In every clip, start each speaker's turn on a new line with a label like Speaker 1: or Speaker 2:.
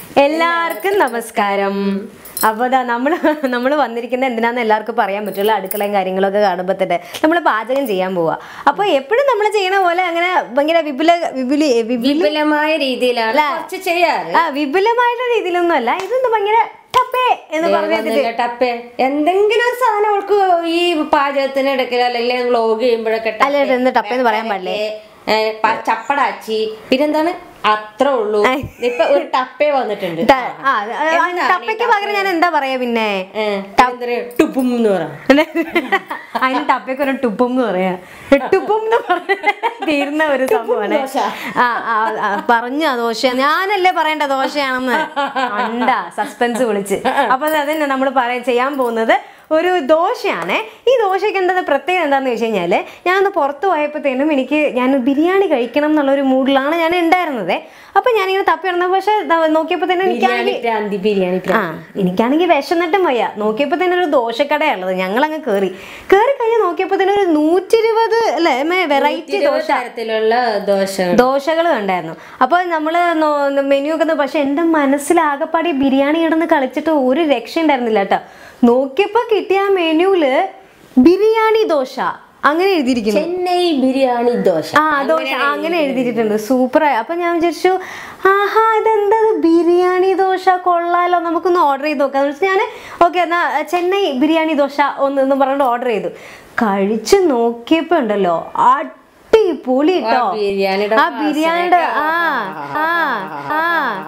Speaker 1: എല്ലാവർക്കും നമസ്കാരം അപ്പോൾ ദാ നമ്മൾ നമ്മൾ വന്നിരിക്കുന്നത് എന്തിനാന്ന് എല്ലാവർക്കും പറയാൻ പറ്റുള്ളൂ അടുക്കളയും കാര്യങ്ങളൊക്കെ കാണുമ്പോൾ തന്നെ നമ്മൾ പാചകം ചെയ്യാൻ പോവാ അപ്പോൾ എപ്പോഴും നമ്മൾ ചെയ്യണ പോലെ അങ്ങനെ ഭയങ്കര വിപുല വിപുലി വിപുലി
Speaker 2: വിപുലമായ രീതിയിലാണ് കുറച്ച് ചെയ്യാറ്
Speaker 1: ആ വിപുലമായിട്ടുള്ള രീതിയിലൊന്നും അല്ല ഇതൊന്നും ഭയങ്കര ടപ്പേ എന്ന് പറഞ്ഞത്
Speaker 2: വന്നില്ല ടപ്പേ എന്തെങ്കിലും ഒരു സാധനം അവൾക്ക് ഈ പാചകത്തിന് ഇടയ്ക്കൽ അല്ലെങ്കിൽ വ്ലോഗ് ചെയ്യുമ്പോഴൊക്കെ ടപ്പേ,
Speaker 1: അല്ല എന്ത് ടപ്പേ എന്ന് പറയാൻ പാടില്ലേ
Speaker 2: ഏ, പ- ചപ്പടാച്ചി പിന്നെന്താണ് അത്രേ ഉള്ളൂ ഇപ്പൊ ഒരു ടപ്പേ വന്നിട്ടുണ്ട്
Speaker 1: ത- ആ, ആ, ടപ്പയ്ക്ക് പകരം ഞാൻ എന്താ പറയാ പിന്നെ
Speaker 2: ഏ, പിന്നെന്താ ടുപ്പും എന്ന് പറയാം
Speaker 1: അതിന് ടപ്പയ്ക്ക് ഒരു ടുപ്പും എന്ന് പറയാ ടുപ്പും എന്ന് പറഞ്ഞ തീർന്ന ഒരു സംഭവമാണ് ആ ആ, ആ, പറഞ്ഞു ആ ദോശ ഞാനല്ലേ പറയേണ്ട ദോശയാണെന്ന് അണ്ട സസ്പെൻസ് വിളിച്ച് അപ്പൊ അതന്നെ നമ്മൾ പറയാൻ ചെയ്യാൻ പോകുന്നത് ഒരു ദോശയാണ് ഈ ദോശയ്ക്ക് എന്താ പ്രത്യേകത എന്താന്ന് വെച്ച് കഴിഞ്ഞാല് ഞാനൊന്ന് പുറത്ത് പോയപ്പോഴത്തേനും എനിക്ക് ഞാൻ ബിരിയാണി കഴിക്കണം എന്നുള്ള ഒരു മൂഡിലാണ് ഞാൻ ഉണ്ടായിരുന്നത് അപ്പൊ ഞാനിങ്ങനെ തപ്പി നടന്നത് പക്ഷെ നോക്കിയപ്പോ തന്നെ
Speaker 2: ബിരിയാണി
Speaker 1: എനിക്കാണെങ്കിൽ
Speaker 2: പ്രാന്തി ബിരിയാണി
Speaker 1: ആ എനിക്കാണെങ്കിൽ വിശന്നിട്ടും വയ്യ നോക്കിയപ്പോ തന്നെ ഒരു ദോശക്കടയുള്ളത് ഞങ്ങൾ അങ്ങ് കേറി കേറി കഴിഞ്ഞ് നോക്കിയപ്പോ തന്നെ ഒരു നൂറ്റി ഇരുപത് അല്ലേ വെറൈറ്റി
Speaker 2: ഇരുപത് തരത്തിലുള്ള ദോശ
Speaker 1: ദോശകൾ കണ്ടായിരുന്നു അപ്പോൾ നമ്മൾ മെനു ഒക്കെ നോ- പക്ഷെ എൻ്റെ മനസ്സിലാകപ്പാടി ബിരിയാണി കിടന്ന് കളിച്ചിട്ട് ഒരു രക്ഷ ഉണ്ടായിരുന്നില്ല കേട്ടോ നോക്കിയപ്പോൾ കിട്ടിയ ആ മെനുവില് ബിരിയാണി ദോശ അങ്ങനെ എഴുതിയിരിക്കുന്നു
Speaker 2: ചെന്നൈ ബിരിയാണി ദോശ
Speaker 1: ആ ദോശ അങ്ങനെ എഴുതിയിട്ടുണ്ട് സൂപ്പറായി അപ്പൊ ഞാൻ വിചാരിച്ചു ആഹാ ഇതെന്താ ഇത് ബിരിയാണി ദോശ കൊള്ളാലോ നമുക്കൊന്ന് ഓർഡർ ചെയ്ത് നോക്കാം എന്ന് വെച്ചാൽ ഞാൻ ഓക്കെ എന്നാ ചെന്നൈ ബിരിയാണി ദോശ ഒന്ന് എന്ന് പറഞ്ഞിട്ട് ഓർഡർ ചെയ്തു കഴിച്ച് നോക്കിയപ്പോ ഉണ്ടല്ലോ അടിപൊളി കേട്ടോ
Speaker 2: ബിരിയാണിയുടെ
Speaker 1: ആ ബിരിയാണിയുടെ ആ ആ ആ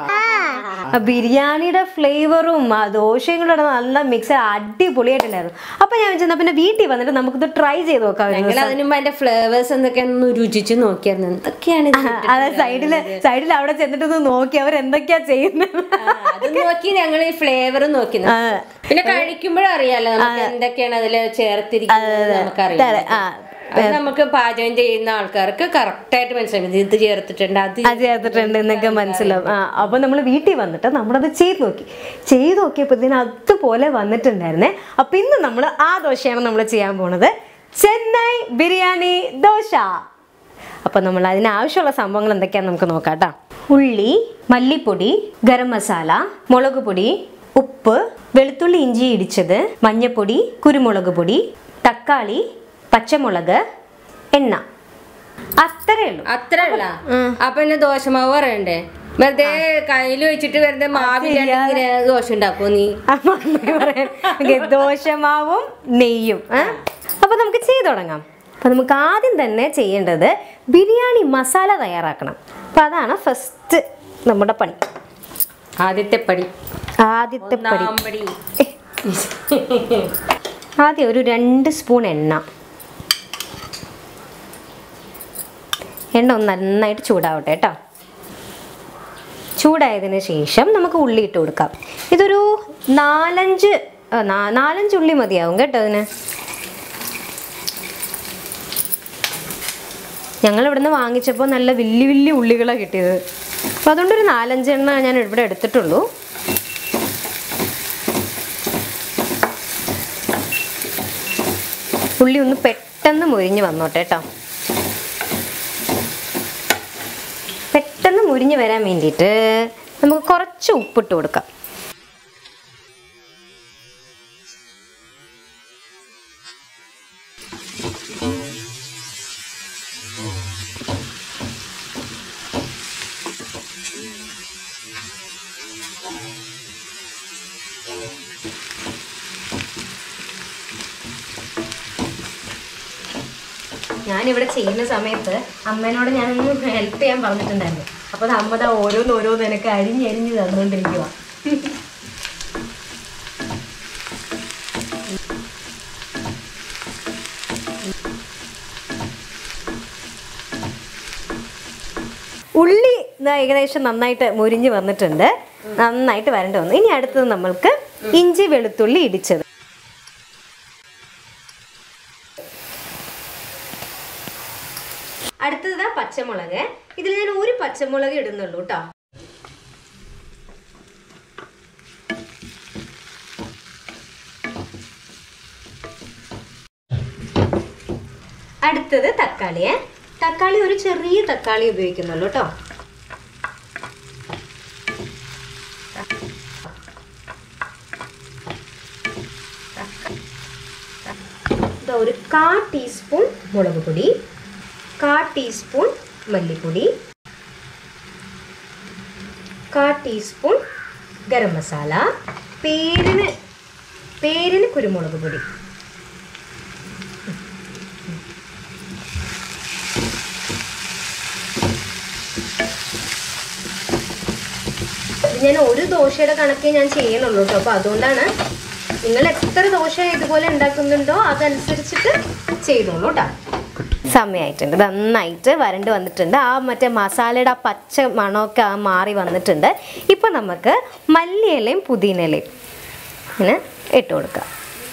Speaker 1: ആ ബിരിയാണിയുടെ ഫ്ലേവറും ആ ദോശയും കൂടെ നല്ല മിക്സ് അടിപൊളിയായിട്ടുണ്ടായിരുന്നു അപ്പൊ ഞാൻ വെച്ചാൽ പിന്നെ വീട്ടിൽ വന്നിട്ട് നമുക്കിത് ട്രൈ ചെയ്ത് നോക്കാം ഒരു
Speaker 2: ഞങ്ങൾ അതിനു മുമ്പ് അതിന്റെ ഫ്ലേവേഴ്സ് എന്തൊക്കെയാണെന്ന് രുചിച്ച് നോക്കിയായിരുന്നു എന്തൊക്കെയാണ് ഇത്?
Speaker 1: അതെ സൈഡില് സൈഡിൽ അവിടെ ചെന്നിട്ടൊന്ന് നോക്കി അവർ എന്തൊക്കെയാ ചെയ്യുന്നത്
Speaker 2: ആ, അത് നോക്കി ഞങ്ങൾ ഈ ഫ്ലേവർ നോക്കി നോക്കി. പിന്നെ കഴിക്കുമ്പോഴും അറിയാലോ നമുക്ക് എന്തൊക്കെയാണ് അതിൽ ചേർത്തിരിക്കുന്നത് നമുക്കറിയാം
Speaker 1: ആ
Speaker 2: അത് നമുക്ക് പാചകം ചെയ്യുന്ന ആൾക്കാർക്ക് കറക്റ്റ് ആയിട്ട് മനസ്സിലാവും ഇത് ചേർത്തിട്ടുണ്ട് അത്
Speaker 1: അത് ചേർത്തിട്ടുണ്ട് എന്നൊക്കെ മനസ്സിലാവും ആ അപ്പൊ നമ്മൾ വീട്ടിൽ വന്നിട്ട് നമ്മളത് ചെയ്ത് നോക്കി ചെയ്ത് നോക്കിയപ്പോ ഇതിന് അതുപോലെ വന്നിട്ടുണ്ടായിരുന്നേ അപ്പൊ ഇന്ന് നമ്മൾ ആ ദോശയാണ് നമ്മൾ ചെയ്യാൻ പോണത് ചെന്നൈ ബിരിയാണി ദോശ അപ്പൊ നമ്മൾ അതിനാവശ്യമുള്ള സംഭവങ്ങൾ എന്തൊക്കെയാന്ന് നമുക്ക് നോക്കാം ട്ടാ. ഉള്ളി മല്ലിപ്പൊടി ഗരം മസാല മുളക് പൊടി ഉപ്പ് വെളുത്തുള്ളി ഇഞ്ചി ഇടിച്ചത് മഞ്ഞപ്പൊടി കുരുമുളക് പൊടി തക്കാളി പച്ചമുളക് എണ്ണ അത്രേ ഉള്ളൂ
Speaker 2: അത്ര അല്ല അപ്പൊ പിന്നെ ദോശമാവ് പറയണ്ടേ വെറുതെ കയ്യിൽ വെച്ചിട്ട് വെറുതെ മാവില്ലാണ്ട് ഇങ്ങനെ ദോശ ഉണ്ടാക്കോ നീ
Speaker 1: അപ്പൊ അമ്മ പറയാൻ, "ഓക്കേ, ദോശമാവും നെയ്യും ഏ? അപ്പൊ നമുക്ക് ചെയ്തു തുടങ്ങാം അപ്പൊ നമുക്ക് ആദ്യം തന്നെ ചെയ്യേണ്ടത് ബിരിയാണി മസാല തയ്യാറാക്കണം അപ്പൊ അതാണ് ഫസ്റ്റ് നമ്മുടെ പണി
Speaker 2: ആദ്യത്തെ പടി
Speaker 1: ആദ്യത്തെ പടി
Speaker 2: ഒന്നാം പടി
Speaker 1: ആദ്യം ഒരു രണ്ട് സ്പൂൺ എണ്ണ എണ്ണ ഒന്ന് നന്നായിട്ട് ചൂടാവട്ടെ കേട്ടോ ചൂടായതിന് ശേഷം നമുക്ക് ഉള്ളി ഇട്ട് കൊടുക്കാം ഇതൊരു നാലഞ്ച് ആ, നാ- നാലഞ്ച് ഉള്ളി മതിയാവും കേട്ടോ അതിന് ഞങ്ങൾ ഇവിടുന്ന് വാങ്ങിച്ചപ്പോൾ നല്ല വലിയ വലിയ ഉള്ളികളാണ് കിട്ടിയത് അപ്പോൾ അതുകൊണ്ടൊരു നാലഞ്ചെണ്ണ ഞാൻ ഇവിടെ എടുത്തിട്ടുള്ളൂ ഉള്ളി ഒന്ന് പെട്ടെന്ന് മുരിഞ്ഞ് വന്നോട്ടെ കേട്ടോ പെട്ടെന്ന് മുരിഞ്ഞ് വരാൻ വേണ്ടിയിട്ട് നമുക്ക് കുറച്ച് ഉപ്പിട്ട് കൊടുക്കാം ഞാനിവിടെ ചെയ്യുന്ന സമയത്ത് അമ്മേനോട് ഞാനൊന്ന് ഹെൽപ്പ് ചെയ്യാൻ പറഞ്ഞിട്ടുണ്ടായിരുന്നു അപ്പോൾ അത് അമ്മ ദാ ഓരോന്ന് ഓരോന്ന് എനിക്ക് അരിഞ്ഞ് അരിഞ്ഞ് തന്നുകൊണ്ടിരിക്കുക ഉള്ളി ദാ ഏകദേശം നന്നായിട്ട് മുരിഞ്ഞ് വന്നിട്ടുണ്ട് നന്നായിട്ട് വരണ്ട വന്നു ഇനി അടുത്തത് നമ്മൾക്ക് ഇഞ്ചി വെളുത്തുള്ളി ഇടിച്ചത് അടുത്തത് പച്ചമുളക് ഇതിൽ ഞാൻ ഒരു പച്ചമുളക് ഇടുന്നുള്ളൂ കേട്ടോ അടുത്തത് തക്കാളിയെ തക്കാളി ഒരു ചെറിയ തക്കാളി ഉപയോഗിക്കുന്നുള്ളൂ കേട്ടോ ദാ ഒരു കാ ടീസ്പൂൺ മുളക് പൊടി കാ ടീസ്പൂൺ മല്ലിപ്പൊടി കാ ടീസ്പൂൺ ഗരം മസാല പേരിന് പേരിന് കുരുമുളക് പൊടി ഇത് ഞാൻ ഒരു ദോശയുടെ കണക്കേ ഞാൻ ചെയ്യണുള്ളൂ കേട്ടോ അപ്പോൾ അതുകൊണ്ടാണ് നിങ്ങൾ എത്ര ദോശ ഇതുപോലെ ഉണ്ടാക്കുന്നുണ്ടോ അതനുസരിച്ചിട്ട് ചെയ്തോളൂ കേട്ടോ സമയമായിട്ടുണ്ട് നന്നായിട്ട് വരണ്ട് വന്നിട്ടുണ്ട് ആ മറ്റേ മസാലയുടെ ആ പച്ച മണമൊക്കെ ആ മാറി വന്നിട്ടുണ്ട് ഇപ്പം നമുക്ക് മല്ലിയിലയും പുതിനയിലയും ഇങ്ങനെ ഇട്ട് കൊടുക്കാം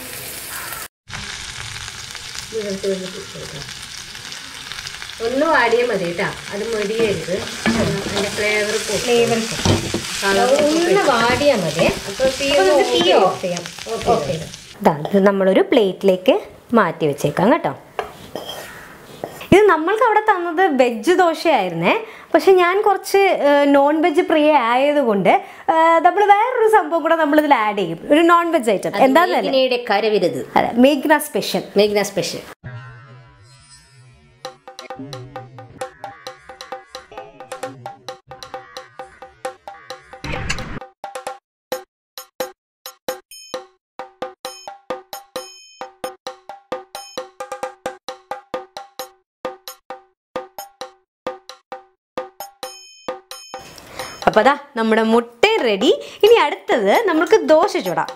Speaker 1: ഒന്ന് വാടിയാൽ മതി കേട്ടോ അത് മടിയരുത് അതിന്റെ ഫ്ലേവർ ഫ്ലേവർ ഒന്ന് വാടിയാൽ മതി അപ്പോൾ തീ ഓഫ് ചെയ്യാം ഓക്കെ ഇതാ ഇത് നമ്മളൊരു പ്ലേറ്റിലേക്ക് മാറ്റി വെച്ചേക്കാം കേട്ടോ ഇത് നമ്മൾക്ക് അവിടെ തന്നത് വെജ് ദോശയായിരുന്നേ പക്ഷെ ഞാൻ കുറച്ച് നോൺ വെജ് പ്രിയ ആയതുകൊണ്ട് നമ്മൾ വേറൊരു സംഭവം കൂടെ നമ്മൾ ഇതിൽ ആഡ് ചെയ്യും ഒരു നോൺ വെജ് ഐറ്റം എന്താന്നല്ലേ
Speaker 2: മേഘ്നയുടെ കരവിരുത്
Speaker 1: അതെ മേഘ്ന സ്പെഷ്യൽ
Speaker 2: മേഘ്ന സ്പെഷ്യൽ
Speaker 1: അപ്പോൾ അതാ നമ്മുടെ മുട്ട റെഡി ഇനി അടുത്തത് നമുക്ക് ദോശ ചൂടാം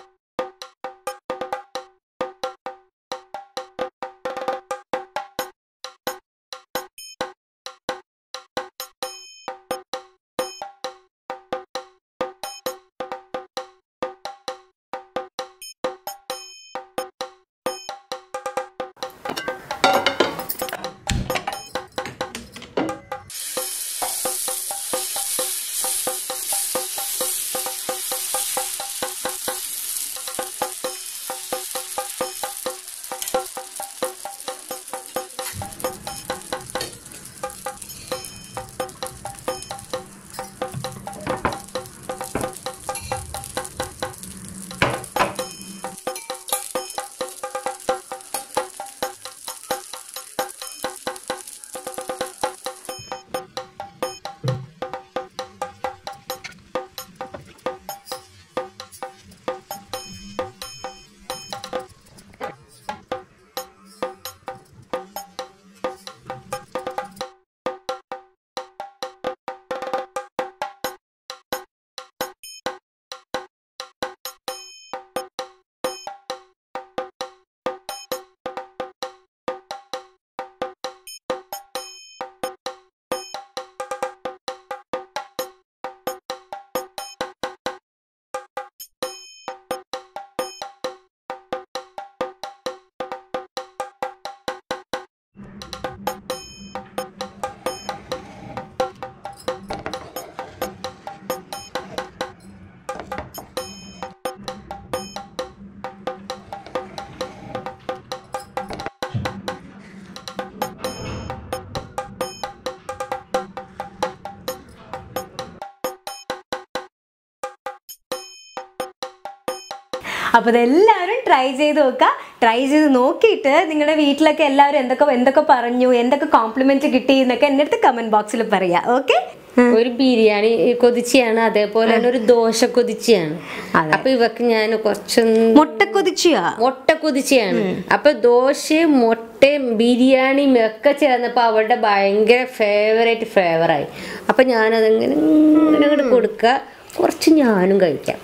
Speaker 1: അപ്പോൾ ഇതെല്ലാവരും ട്രൈ ചെയ്ത് നോക്കുക ട്രൈ ചെയ്ത് നോക്കിയിട്ട് നിങ്ങളുടെ വീട്ടിലൊക്കെ എല്ലാവരും എന്തൊക്കെ എന്തൊക്കെ പറഞ്ഞു എന്തൊക്കെ കോംപ്ലിമെന്റ് കിട്ടി എന്നൊക്കെ എൻ്റെ അടുത്ത് കമന്റ് ബോക്സിൽ പറയാം ഓക്കെ
Speaker 2: ഒരു ബിരിയാണി കൊതിച്ചയാണ് അതേപോലെ തന്നെ ഒരു ദോശ കൊതിച്ചയാണ്
Speaker 1: അതെ.
Speaker 2: അപ്പൊ ഇവക്ക് ഞാൻ കുറച്ചൊന്ന്
Speaker 1: മുട്ടക്കൊതിച്ചിയാ
Speaker 2: മുട്ട കൊതിച്ചയാണ് അപ്പൊ ദോശയും മുട്ടയും ബിരിയാണിയും ഒക്കെ ചേർന്നപ്പോ അവളുടെ ഭയങ്കര ഫേവറേറ്റ് ഫ്ലേവറായി അപ്പൊ ഞാനതങ്ങനെ ഇങ്ങനെ അങ്ങോട്ട് കൊടുക്കുക കുറച്ച് ഞാനും കഴിക്കാം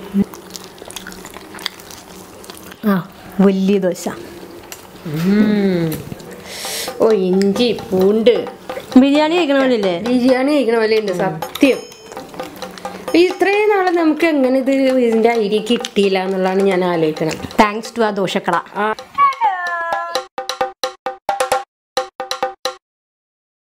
Speaker 1: ആ വലിയ ദോശ
Speaker 2: ഓ ഇഞ്ചി പൂണ്ട്
Speaker 1: ബിരിയാണി കഴിക്കണ പോലെയല്ലേ
Speaker 2: ബിരിയാണി കഴിക്കണ പോലെ ഉണ്ട് സത്യം ഇത്രയും നാളെ നമുക്ക് എങ്ങനെ ഇത് ഇതിന്റെ ഐഡിയ കിട്ടിയില്ല എന്നുള്ളതാണ് ഞാൻ ആലോചിക്കണം
Speaker 1: താങ്ക്സ് ടു ആ ദോശക്കട
Speaker 2: ആ